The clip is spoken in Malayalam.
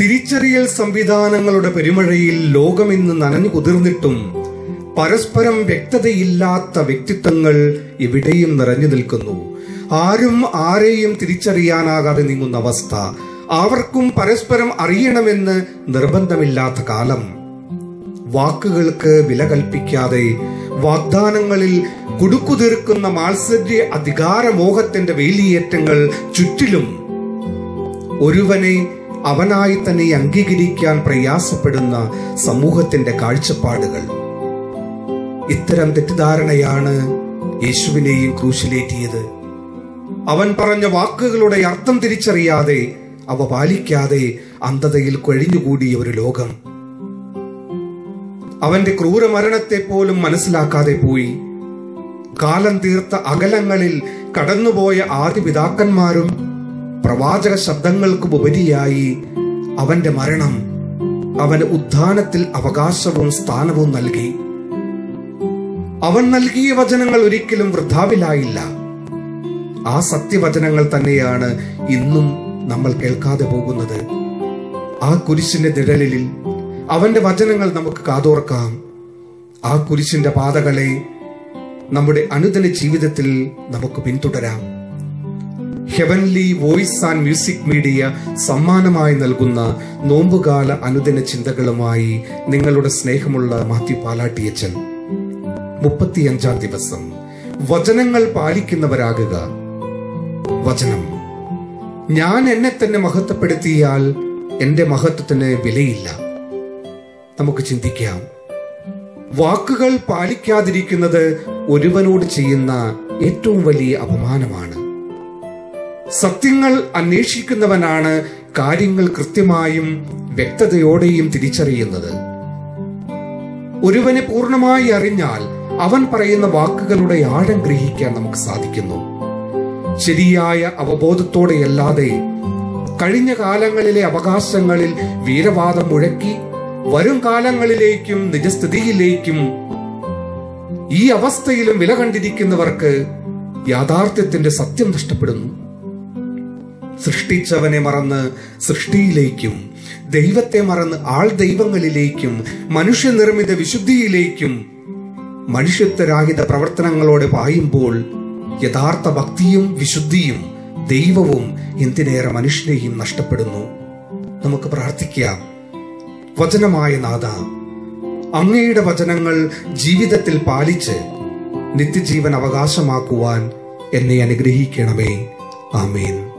തിരിച്ചറിയൽ സംവിധാനങ്ങളുടെ പെരുമഴയിൽ ലോകമിന്ന് നനഞ്ഞു കുതിർന്നിട്ടും പരസ്പരം വ്യക്തതയില്ലാത്ത വ്യക്തിത്വങ്ങൾ എവിടെയും നിറഞ്ഞു നിൽക്കുന്നു ആരും ആരെയും തിരിച്ചറിയാനാകാതെ നീങ്ങുന്ന അവസ്ഥ അവർക്കും പരസ്പരം അറിയണമെന്ന് നിർബന്ധമില്ലാത്ത കാലം വാക്കുകൾക്ക് വില കൽപ്പിക്കാതെ വാഗ്ദാനങ്ങളിൽ കുടുക്കുതീർക്കുന്ന മാത്സര്യ അധികാരമോഹത്തിന്റെ വേലിയേറ്റങ്ങൾ ചുറ്റിലും ഒരുവനെ അവനായി തന്നെ അംഗീകരിക്കാൻ പ്രയാസപ്പെടുന്ന സമൂഹത്തിന്റെ കാഴ്ചപ്പാടുകൾ ഇത്തരം തെറ്റിദ്ധാരണയാണ് യേശുവിനെയും ക്രൂശിലേറ്റിയത് അവൻ പറഞ്ഞ വാക്കുകളുടെ അർത്ഥം തിരിച്ചറിയാതെ അവ പാലിക്കാതെ അന്ധതയിൽ കഴിഞ്ഞുകൂടിയ ഒരു ലോകം അവന്റെ ക്രൂരമരണത്തെ പോലും മനസ്സിലാക്കാതെ പോയി കാലം തീർത്ത അകലങ്ങളിൽ കടന്നുപോയ ആദ്യ പിതാക്കന്മാരും പ്രവാചക ശബ്ദങ്ങൾക്കും ഉപരിയായി അവന്റെ മരണം അവന് ഉദ്ധാനത്തിൽ അവകാശവും സ്ഥാനവും നൽകി അവൻ നൽകിയ വചനങ്ങൾ ഒരിക്കലും വൃദ്ധാവിലായില്ല ആ സത്യവചനങ്ങൾ തന്നെയാണ് ഇന്നും നമ്മൾ കേൾക്കാതെ പോകുന്നത് ആ കുരിശിന്റെ നിഴലിൽ അവന്റെ വചനങ്ങൾ നമുക്ക് കാതോർക്കാം ആ കുരിശിന്റെ പാതകളെ നമ്മുടെ അനുദിന ജീവിതത്തിൽ നമുക്ക് പിന്തുടരാം heavenly voice and music media സമ്മാനമായി നൽകുന്ന നോമ്പുകാല അനുദിന ചിന്തകളുമായി നിങ്ങളുടെ സ്നേഹമുള്ള മാത്യു പാലാട്ടിയച്ചൻ മുപ്പത്തിയഞ്ചാം ദിവസം വചനങ്ങൾ പാലിക്കുന്നവരാകുക വചനം ഞാൻ എന്നെ തന്നെ മഹത്വപ്പെടുത്തിയാൽ എന്റെ മഹത്വത്തിന് വിലയില്ല നമുക്ക് ചിന്തിക്കാം വാക്കുകൾ പാലിക്കാതിരിക്കുന്നത് ഒരുവനോട് ചെയ്യുന്ന ഏറ്റവും വലിയ അപമാനമാണ് സത്യങ്ങൾ അന്വേഷിക്കുന്നവനാണ് കാര്യങ്ങൾ കൃത്യമായും വ്യക്തതയോടെയും തിരിച്ചറിയുന്നത് ഒരുവനെ പൂർണ്ണമായി അറിഞ്ഞാൽ അവൻ പറയുന്ന വാക്കുകളുടെ ആഴം ഗ്രഹിക്കാൻ നമുക്ക് സാധിക്കുന്നു ശരിയായ അവബോധത്തോടെയല്ലാതെ കഴിഞ്ഞ കാലങ്ങളിലെ അവകാശങ്ങളിൽ വീരവാദം മുഴക്കി വരും കാലങ്ങളിലേക്കും നിജസ്ഥിതിയിലേക്കും ഈ അവസ്ഥയിലും വില കണ്ടിരിക്കുന്നവർക്ക് യാഥാർത്ഥ്യത്തിന്റെ സത്യം നഷ്ടപ്പെടുന്നു സൃഷ്ടിച്ചവനെ മറന്ന് സൃഷ്ടിയിലേക്കും ദൈവത്തെ മറന്ന് ആൾ ദൈവങ്ങളിലേക്കും മനുഷ്യനിർമ്മിത വിശുദ്ധിയിലേക്കും മനുഷ്യത്വരാഹിത പ്രവർത്തനങ്ങളോടെ പായുമ്പോൾ യഥാർത്ഥ ഭക്തിയും വിശുദ്ധിയും ദൈവവും എന്തിനേറെ മനുഷ്യനെയും നഷ്ടപ്പെടുന്നു നമുക്ക് പ്രാർത്ഥിക്കാം വചനമായ നാഥ അങ്ങയുടെ വചനങ്ങൾ ജീവിതത്തിൽ പാലിച്ച് നിത്യജീവൻ അവകാശമാക്കുവാൻ എന്നെ അനുഗ്രഹിക്കണമേ ആമേൻ